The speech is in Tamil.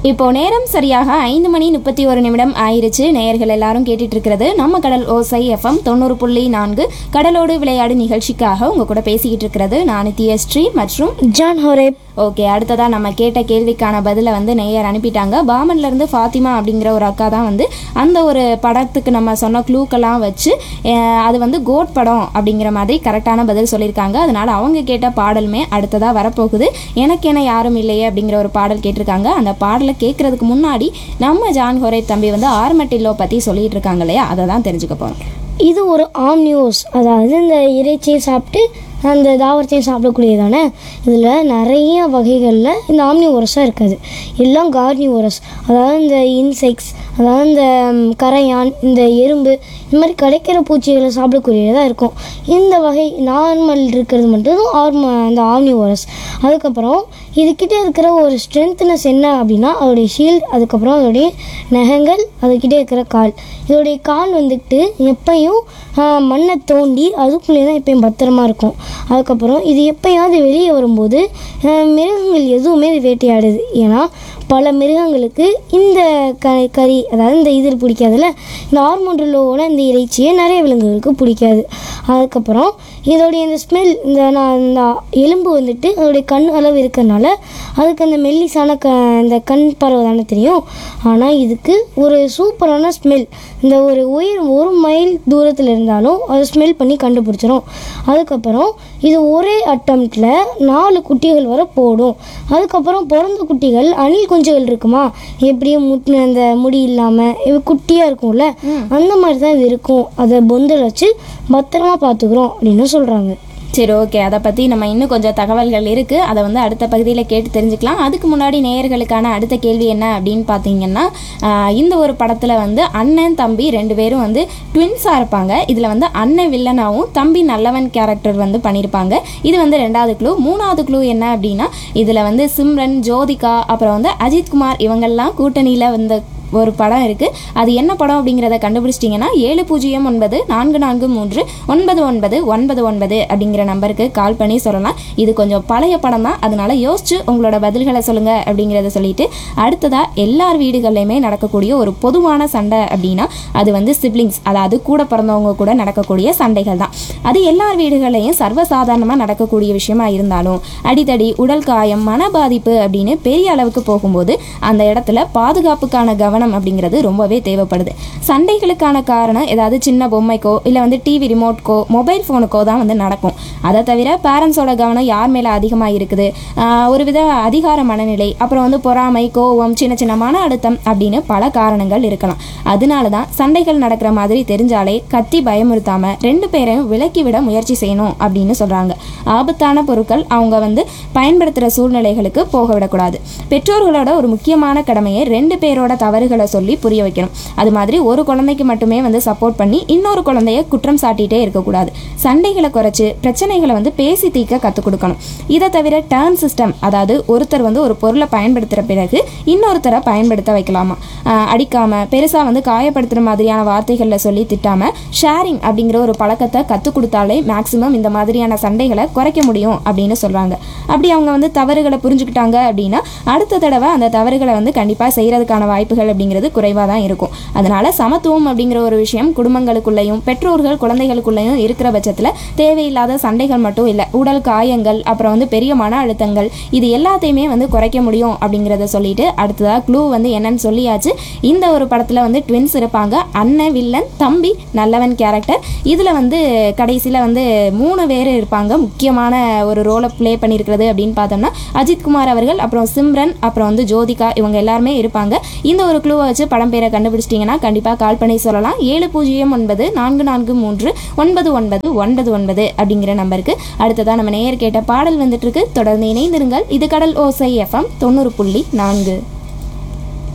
இப்போ நேரம் சரியாக ஐந்து மணி முப்பத்தி ஒரு நிமிடம் ஆயிருச்சு நேயர்கள் எல்லாரும் கேட்டுட்டு இருக்கிறது நம்ம கடல் ஓசை எஃப்எம் தொண்ணூறு புள்ளி நான்கு கடலோடு விளையாடு நிகழ்ச்சிக்காக உங்க கூட பேசிக்கிட்டு இருக்கிறது நான் நித்யஸ்ரீ மற்றும் ஜான் ஹோரேப் ஓகே அடுத்ததா நம்ம கேட்ட கேள்விக்கான பதிலை வந்து நேயர் அனுப்பிட்டாங்க பாமன்ல இருந்து ஃபாத்திமா அப்படிங்கிற ஒரு அக்கா தான் வந்து அந்த ஒரு படத்துக்கு நம்ம சொன்ன க்ளூக்கெல்லாம் வச்சு அஹ், அது வந்து கோட் படம் அப்படிங்கிற மாதிரி கரெக்டான பதில் சொல்லியிருக்காங்க அதனால அவங்க கேட்ட பாடலுமே அடுத்ததா வரப்போகுது எனக்கு என யாரும் இல்லையே அப்படிங்கிற ஒரு பாடல் கேட்டிருக்காங்க அந்த பாடலை கேட்கறதுக்கு முன்னாடி நம்ம ஜான் ஹொரே தம்பி வந்து ஆர்மெட்டில்லோ பத்தி சொல்லிட்டு இருக்காங்க இல்லையா அதை தான் தெரிஞ்சுக்க போறோம் இது ஒரு ஆம்னியோஸ் அதாவது இந்த இறைச்சியை சாப்பிட்டு அந்த தாவரத்தையும் சாப்பிடக்கூடியதானே இதில் நிறைய வகைகளில் இந்த ஆம்னிவோரஸாக இருக்காது எல்லாம் கார்னிவோரஸ் அதாவது இந்த இன்செக்ட்ஸ் அதாவது இந்த ம், கரையான் இந்த எறும்பு இந்த மாதிரி கிடைக்கிற பூச்சிகளை சாப்பிடக்கூடியதாக இருக்கும் இந்த வகை நார்மல் இருக்கிறது மட்டும் ஆர்ம இந்த ஆம்னிவோரஸ் அதுக்கப்புறம் இதுக்கிட்ட இருக்கிற ஒரு ஸ்ட்ரென்த்னஸ் என்ன அப்படின்னா அதோடைய ஷீல்ட் அதுக்கப்புறம் அதோடைய நகங்கள் அதுக்கிட்ட இருக்கிற கால் இதோடைய கால் வந்துட்டு எப்பயும் ஆஹ், மண்ணை தோண்டி அதுக்குள்ளே தான் எப்பயும் பத்திரமா இருக்கும் அதுக்கப்புறம் இது எப்பயாவது வெளியே வரும்போது ஆஹ், மிருகங்கள் எதுவுமே இது வேட்டையாடுது ஏன்னா பல மிருகங்களுக்கு இந்த க கறி அதாவது இந்த இது பிடிக்காதுல்ல இந்த ஹார்மோன்லோட இந்த இறைச்சியை நிறைய விலங்குகளுக்கு பிடிக்காது அதுக்கப்புறம் இதோடைய இந்த ஸ்மெல் இந்த நான் இந்த எலும்பு வந்துட்டு அதோடைய கண் அளவு இருக்கிறனால அதுக்கு அந்த மெல்லிசான க இந்த கண் பறவை தானே தெரியும் ஆனால் இதுக்கு ஒரு சூப்பரான ஸ்மெல் இந்த ஒரு உயிர் ஒரு மைல் தூரத்தில் இருந்தாலும் அதை ஸ்மெல் பண்ணி கண்டுபிடிச்சிரும் அதுக்கப்புறம் இது ஒரே அட்டம்ப்டில் நாலு குட்டிகள் வரை போடும் அதுக்கப்புறம் பிறந்த குட்டிகள் அணில் குஞ்சுகள் இருக்குமா எப்படியும் முட்டின அந்த முடி இல்லாமல் குட்டியாக இருக்கும்ல அந்த மாதிரி தான் இது இருக்கும் அதை பொந்தில் வச்சு பத்திரமா பார்த்துக்குறோம் அப்படின்னு சொல்கிறாங்க சரி ஓகே அதை பற்றி நம்ம இன்னும் கொஞ்சம் தகவல்கள் இருக்குது அதை வந்து அடுத்த பகுதியில் கேட்டு தெரிஞ்சுக்கலாம் அதுக்கு முன்னாடி நேயர்களுக்கான அடுத்த கேள்வி என்ன அப்படின்னு பார்த்தீங்கன்னா ஆஹ், இந்த ஒரு படத்தில் வந்து அண்ணன் தம்பி ரெண்டு பேரும் வந்து ட்வின்ஸாக இருப்பாங்க இதில் வந்து அண்ணன் வில்லனாகவும் தம்பி நல்லவன் கேரக்டர் வந்து பண்ணியிருப்பாங்க இது வந்து ரெண்டாவது க்ளூ மூணாவது க்ளூ என்ன அப்படின்னா இதில் வந்து சிம்ரன் ஜோதிகா அப்புறம் வந்து அஜித்குமார் இவங்கெல்லாம் கூட்டணியில் வந்த ஒரு படம் இருக்கு அது என்ன படம் அப்படிங்கிறத கண்டுபிடிச்சிட்டிங்கன்னா ஏழு பூஜ்ஜியம் ஒன்பது நான்கு நான்கு மூன்று ஒன்பது ஒன்பது ஒன்பது ஒன்பது அப்படிங்கிற நம்பருக்கு கால் பண்ணி சொல்லலாம் இது கொஞ்சம் பழைய படம் தான் அதனால யோசிச்சு உங்களோட பதில்களை சொல்லுங்க அப்படிங்கிறத சொல்லிட்டு அடுத்ததா எல்லார் வீடுகள்லையுமே நடக்கக்கூடிய ஒரு பொதுவான சண்டை அப்படின்னா அது வந்து சிப்ளிங்ஸ் அதாவது கூட பிறந்தவங்க கூட நடக்கக்கூடிய சண்டைகள் தான் அது எல்லார் வீடுகள்லையும் சர்வசாதாரணமாக நடக்கக்கூடிய விஷயமா இருந்தாலும் அடிதடி உடல் காயம் மன பாதிப்பு அப்படின்னு பெரிய அளவுக்கு போகும்போது அந்த இடத்துல பாதுகாப்புக்கான கவனம் அப்படிங்கிறது ரொம்பவே தேவைப்படுது சண்டைகளுக்கான காரணம் ஏதாவது சின்ன பொம்மைக்கோ இல்லை வந்து டிவி ரிமோட்க்கோ மொபைல் ஃபோனுக்கோ தான் வந்து நடக்கும் அதை தவிர பேரண்ட்ஸோட கவனம் யார் மேலே அதிகமாக இருக்குது ஆஹ் ஒரு வித அதிகார மனநிலை அப்புறம் வந்து பொறாமை கோவம் சின்ன சின்ன மன அழுத்தம் அப்படின்னு பல காரணங்கள் இருக்கலாம் அதனால தான் சண்டைகள் நடக்கிற மாதிரி தெரிஞ்சாலே கத்தி பயமுறுத்தாம ரெண்டு பேரையும் விலக்கி விட முயற்சி செய்யணும் அப்படின்னு சொல்றாங்க ஆபத்தான பொருட்கள் அவங்க வந்து பயன்படுத்துகிற சூழ்நிலைகளுக்கு போக விடக்கூடாது பெற்றோர்களோட ஒரு முக்கியமான கடமையை ரெண்டு பேரோட தவறுகளை சொல்லி புரிய வைக்கணும் அது மாதிரி ஒரு குழந்தைக்கு மட்டுமே வந்து சப்போர்ட் பண்ணி இன்னொரு குழந்தைய குற்றம் சாட்டிகிட்டே இருக்கக்கூடாது சண்டைகளை குறைச்சு பிரச்சனைகளை வந்து பேசி தீர்க்க கற்றுக் கொடுக்கணும் இதை தவிர டர்ன் சிஸ்டம் அதாவது ஒருத்தர் வந்து ஒரு பொருளை பயன்படுத்துகிற பிறகு இன்னொருத்தரை பயன்படுத்த வைக்கலாமா ஆஹ் அடிக்காம பெருசாக வந்து காயப்படுத்துகிற மாதிரியான வார்த்தைகளில் சொல்லி திட்டாம ஷேரிங் அப்படிங்கிற ஒரு பழக்கத்தை கற்றுக் கொடுத்தாலே மேக்ஸிமம் இந்த மாதிரியான சண்டைகளை குறைக்க முடியும் அப்படின்னு சொல்கிறாங்க அப்படி அவங்க வந்து தவறுகளை புரிஞ்சுக்கிட்டாங்க அப்படின்னா அடுத்த தடவை அந்த தவறுகளை வந்து கண்டிப்பாக செய்கிறதுக்கான வாய்ப்புகள் அப்படிங்கிறது குறைவாக தான் இருக்கும் அதனால சமத்துவம் அப்படிங்கிற ஒரு விஷயம் குடும்பங்களுக்குள்ளேயும் பெற்றோர்கள் குழந்தைகளுக்குள்ளேயும் இருக்கிற பட்சத்தில் தேவையில்லாத சண்டைகள் மட்டும் இல்லை உடல் காயங்கள் அப்புறம் வந்து பெரிய மன அழுத்தங்கள் இது எல்லாத்தையுமே வந்து குறைக்க முடியும் அப்படிங்கிறத சொல்லிட்டு அடுத்ததாக க்ளூ வந்து என்னன்னு சொல்லியாச்சு இந்த ஒரு படத்தில் வந்து ட்வின்ஸ் இருப்பாங்க அண்ணன் வில்லன் தம்பி நல்லவன் கேரக்டர் இதில் வந்து கடைசியில் வந்து மூணு பேர் இருப்பாங்க முக்கியமான ஒரு ரோலை ப்ளே பண்ணியிருக்கிறது அப்படின்னு பார்த்தோம்னா அஜித்குமார் அவர்கள் அப்புறம் சிம்ரன் அப்புறம் வந்து ஜோதிகா இவங்க எல்லாருமே இருப்பாங்க இந்த ஒரு க்ளூவை வச்சு படம் பேரை கண்டுபிடிச்சிட்டிங்கன்னா கண்டிப்பாக கால் பண்ணி சொல்லலாம் ஏழு பூஜ்ஜியம் ஒன்பது நான்கு நான்கு மூன்று ஒன்பது ஒன்பது ஒன்பது ஒன்பது அப்படிங்கிற நம்பருக்கு அடுத்ததாக நம்ம நேயர் கேட்ட பாடல் வந்துட்டு இருக்கு தொடர்ந்து இணைந்திருங்கள் இது கடல் ஓசை எஃப்எம் தொண்ணூறு புள்ளி நான்கு